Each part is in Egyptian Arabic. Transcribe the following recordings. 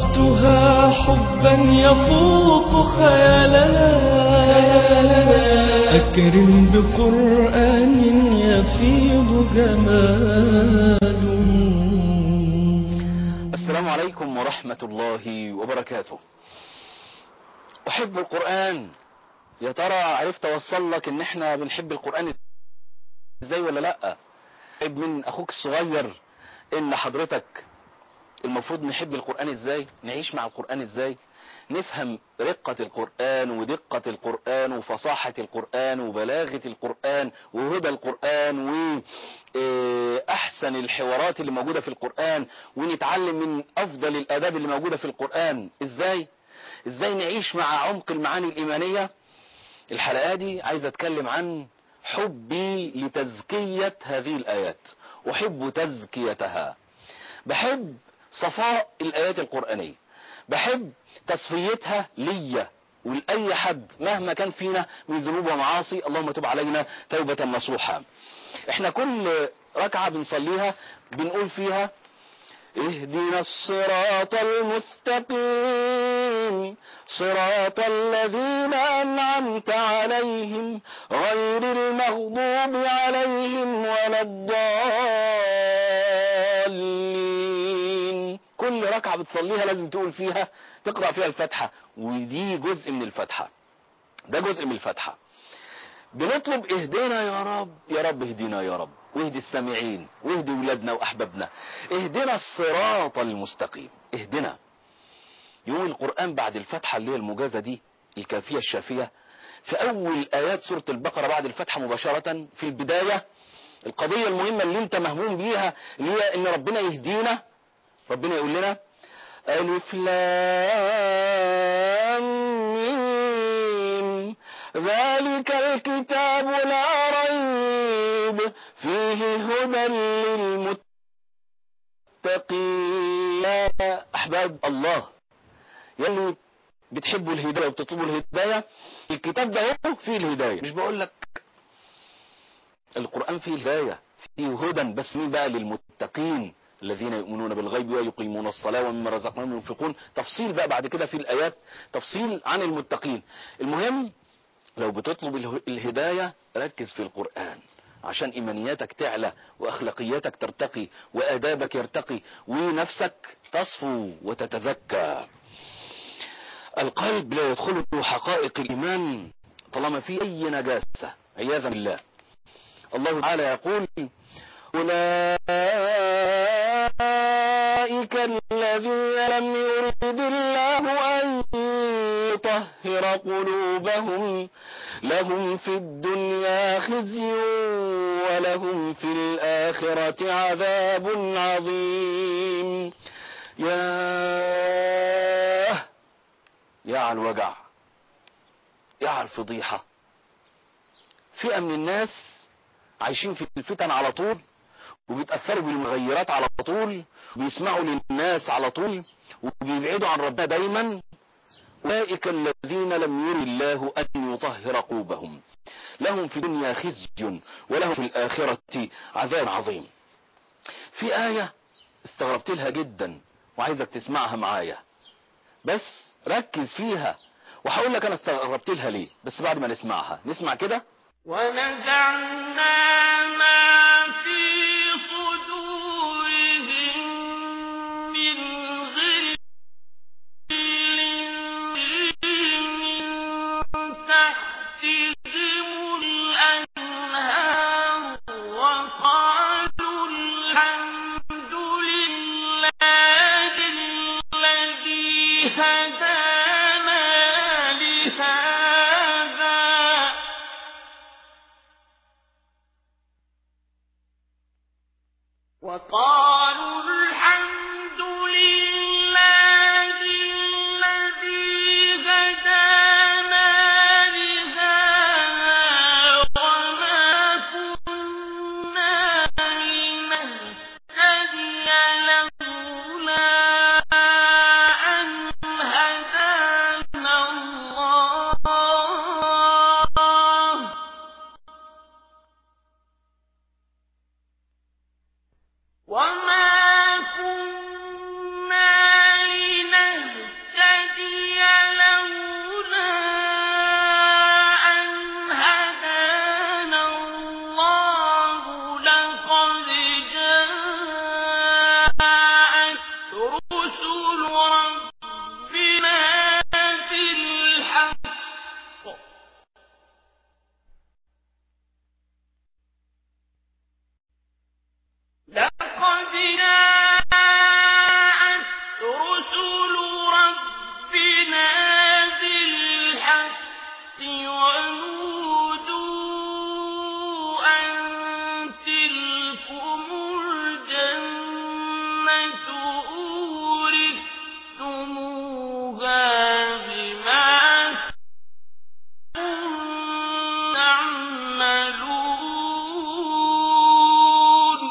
عرفتها حبا يفوق خيالنا أكرم بقرآن يفيض جماله السلام عليكم ورحمة الله وبركاته أحب القرآن يا ترى عرفت أوصل لك إن إحنا بنحب القرآن إزاي ولا لأ أحب من أخوك الصغير إن حضرتك المفروض نحب القرآن إزاي نعيش مع القرآن إزاي نفهم رقة القرآن ودقة القرآن وفصاحة القرآن وبلاغة القرآن وهدى القرآن وأحسن الحوارات اللي موجودة في القرآن ونتعلم من أفضل الآداب اللي موجودة في القرآن إزاي إزاي نعيش مع عمق المعاني الإيمانية الحلقة دي عايز أتكلم عن حبي لتزكية هذه الآيات أحب تزكيتها بحب صفاء الآيات القرآنية بحب تصفيتها ليا ولأي حد مهما كان فينا من ذنوب ومعاصي اللهم تب علينا توبة نصوحا احنا كل ركعة بنصليها بنقول فيها اهدنا الصراط المستقيم صراط الذين أنعمت عليهم غير المغضوب عليهم ولا الضالين كل ركعة بتصليها لازم تقول فيها تقرأ فيها الفاتحة ودي جزء من الفاتحة ده جزء من الفاتحة بنطلب اهدنا يا رب يا رب اهدنا يا رب واهدي السامعين واهدي ولادنا واحبابنا اهدنا الصراط المستقيم اهدنا يوم القرآن بعد الفتحة اللي هي المجازة دي الكافية الشافية في اول ايات سورة البقرة بعد الفتحة مباشرة في البداية القضية المهمة اللي انت مهموم بيها اللي هي ان ربنا يهدينا ربنا يقول لنا ألف لام ميم ذلك الكتاب لا ريب فيه هدى للمتقين يا أحباب الله يلي بتحبوا الهداية وبتطلبوا الهداية الكتاب ده هو فيه الهداية مش بقول لك القرآن فيه الهداية فيه هدى بس مين بقى للمتقين الذين يؤمنون بالغيب ويقيمون الصلاة ومما رزقناهم ينفقون تفصيل بقى بعد كده في الآيات تفصيل عن المتقين المهم لو بتطلب الهداية ركز في القرآن عشان إيمانياتك تعلى وأخلاقياتك ترتقي وآدابك يرتقي ونفسك تصفو وتتزكى القلب لا يدخله حقائق الإيمان طالما فيه أي نجاسة عياذا بالله الله تعالى يقول أولئك الذين لم يرد الله أن يطهر قلوبهم لهم في الدنيا خزي ولهم في الآخرة عذاب عظيم يا يا على الوجع يا على الفضيحة فئة من الناس عايشين في الفتن على طول وبيتأثروا بالمغيرات على طول وبيسمعوا للناس على طول وبيبعدوا عن ربنا دايما أولئك الذين لم ير الله أن يطهر قلوبهم لهم في الدنيا خزي ولهم في الآخرة عذاب عظيم في آية استغربت لها جدا وعايزك تسمعها معايا بس ركز فيها وهقول لك انا استغربت لها ليه بس بعد ما نسمعها نسمع كده ونزعنا ما في صدورهم من غل من تحتهم الأنهار وقالوا الحمد لله الذي هدانا لهذا وقالوا الحمد لله الذي هدانا لهذا وما كنا لنهتدي لولا أن هدانا رُسُلُ رَبِّنَا بِالْحَقِّ وَنُودُوا أَن تِلْكُمُ الْجَنَّةُ أُورِثْتُمُوهَا بِمَا كُنتُمْ تَعْمَلُونَ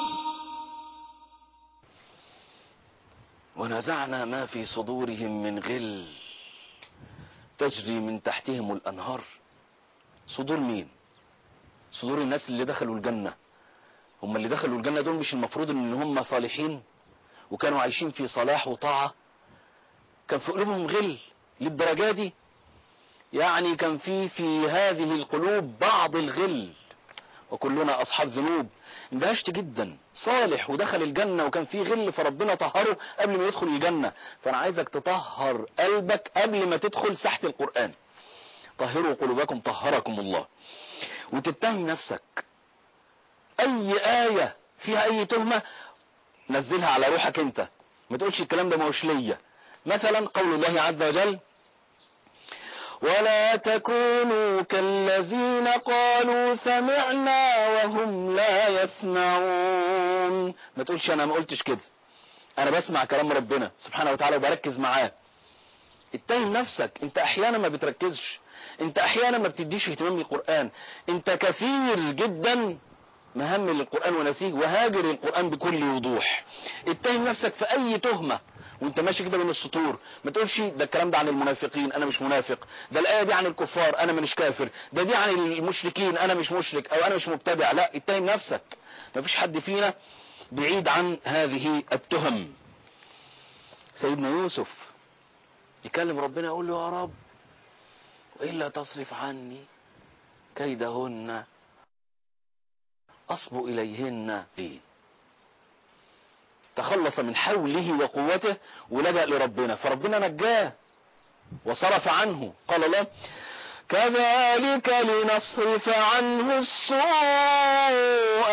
ونزعنا ما في صدورهم من غل تجري من تحتهم الأنهار صدور مين صدور الناس اللي دخلوا الجنة هم اللي دخلوا الجنة دول مش المفروض ان هم صالحين وكانوا عايشين في صلاح وطاعة كان في قلوبهم غل للدرجة دي يعني كان في في هذه القلوب بعض الغل وكلنا اصحاب ذنوب اندهشت جدا صالح ودخل الجنة وكان في غل فربنا طهره قبل ما يدخل الجنة فانا عايزك تطهر قلبك قبل ما تدخل ساحة القرآن طهروا قلوبكم طهركم الله وتتهم نفسك اي آية فيها اي تهمة نزلها على روحك انت ما تقولش الكلام ده ماهوش ليا مثلا قول الله عز وجل ولا تكونوا كالذين قالوا سمعنا وهم لا يسمعون ما تقولش انا ما قلتش كده انا بسمع كلام ربنا سبحانه وتعالى وبركز معاه اتهم نفسك انت احيانا ما بتركزش انت احيانا ما بتديش اهتمام للقرآن انت كثير جدا مهم للقرآن ونسيه وهاجر القرآن بكل وضوح اتهم نفسك في اي تهمة وانت ماشي كده بين السطور ما تقولش ده الكلام ده عن المنافقين انا مش منافق ده الايه دي عن الكفار انا مش كافر ده دي عن المشركين انا مش مشرك او انا مش مبتدع لا اتهم نفسك ما فيش حد فينا بعيد عن هذه التهم سيدنا يوسف يكلم ربنا يقول له يا رب وإلا تصرف عني كيدهن أصب إليهن ليه تخلص من حوله وقوته ولجأ لربنا فربنا نجاه وصرف عنه قال الله كذلك لنصرف عنه السوء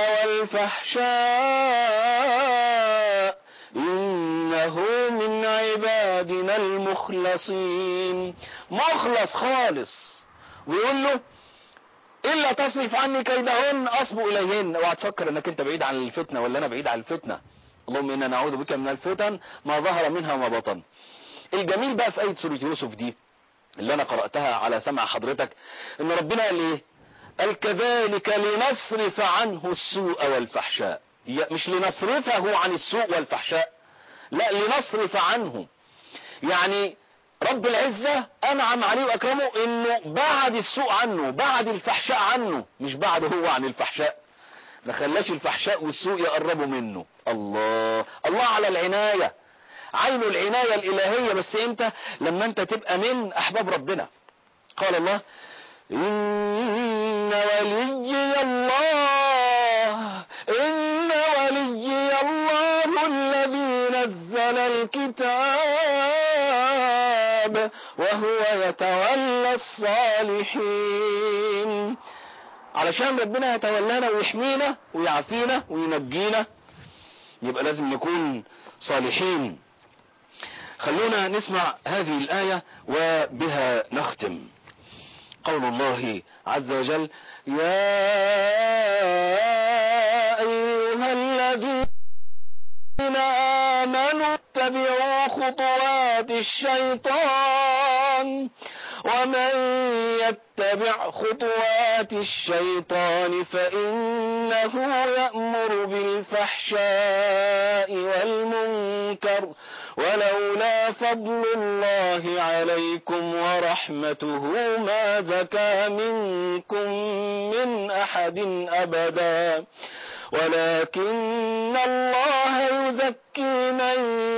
والفحشاء إنه من عبادنا المخلصين مخلص خالص ويقول له إلا تصرف عني كيدهن أصب إليهن اوعى تفكر انك انت بعيد عن الفتنة ولا انا بعيد عن الفتنة اللهم انا نعوذ بك من الفتن ما ظهر منها وما بطن الجميل بقى في آية سورة يوسف دي اللي انا قرأتها على سمع حضرتك ان ربنا قال ايه قال كذلك لنصرف عنه السوء والفحشاء مش لنصرفه عن السوء والفحشاء لا لنصرف عنه يعني رب العزة انعم عليه واكرمه انه بعد السوء عنه بعد الفحشاء عنه مش بعد هو عن الفحشاء ما خلاش الفحشاء والسوء يقربوا منه الله الله على العناية عين العناية الالهية بس امتى لما انت تبقى من احباب ربنا قال الله ان وليي الله ان وليي الله الذي نزل الكتاب وهو يتولى الصالحين علشان ربنا يتولانا ويحمينا ويعافينا وينجينا يبقى لازم نكون صالحين خلونا نسمع هذه الآية وبها نختم قول الله عز وجل يا أيها الذين آمنوا اتبعوا خطوات الشيطان ومن يتبع خطوات الشيطان فإنه يأمر بالفحشاء والمنكر ولولا فضل الله عليكم ورحمته ما زكى منكم من أحد أبدا ولكن الله يزكي من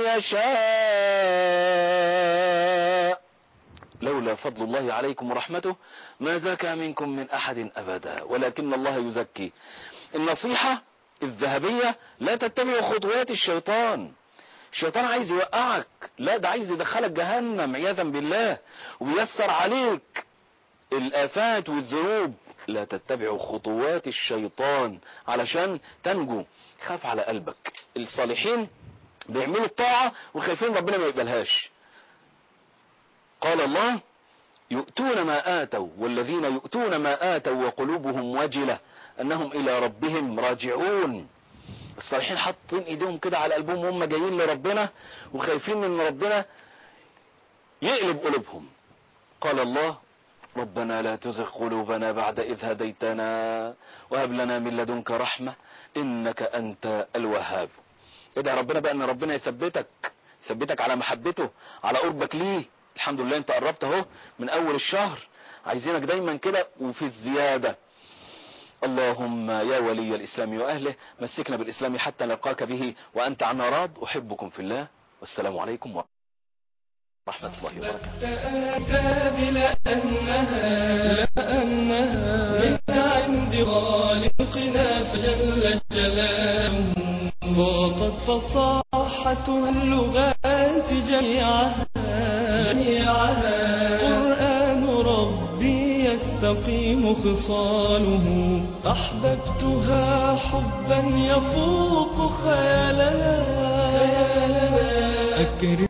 يشاء لولا فضل الله عليكم ورحمته ما زكى منكم من أحد أبدا ولكن الله يزكي النصيحة الذهبية لا تتبعوا خطوات الشيطان الشيطان عايز يوقعك لا ده عايز يدخلك جهنم عياذا بالله ويسر عليك الآفات والذنوب لا تتبعوا خطوات الشيطان علشان تنجو خاف على قلبك الصالحين بيعملوا الطاعة وخايفين ربنا ما يقبلهاش قال الله يؤتون ما آتوا والذين يؤتون ما آتوا وقلوبهم وجلة أنهم إلى ربهم راجعون الصالحين حاطين ايديهم كده على قلبهم وهم جايين لربنا وخايفين ان ربنا يقلب قلوبهم قال الله ربنا لا تزغ قلوبنا بعد إذ هديتنا وهب لنا من لدنك رحمة إنك أنت الوهاب ادعي ربنا بقى ان ربنا يثبتك يثبتك على محبته على قربك ليه الحمد لله انت قربت اهو من اول الشهر عايزينك دايما كده وفي الزيادة اللهم يا ولي الاسلام واهله مسكنا بالاسلام حتى نلقاك به وانت عنا راض احبكم في الله والسلام عليكم ورحمة الله وبركاته الكتاب لأنها لأنها من عند خالقنا فجل جلاله ضاقت فصاحتها اللغات جميعها جميعها قرآن ربي يستقيم خصاله أحببتها حبا يفوق خيالنا أكرم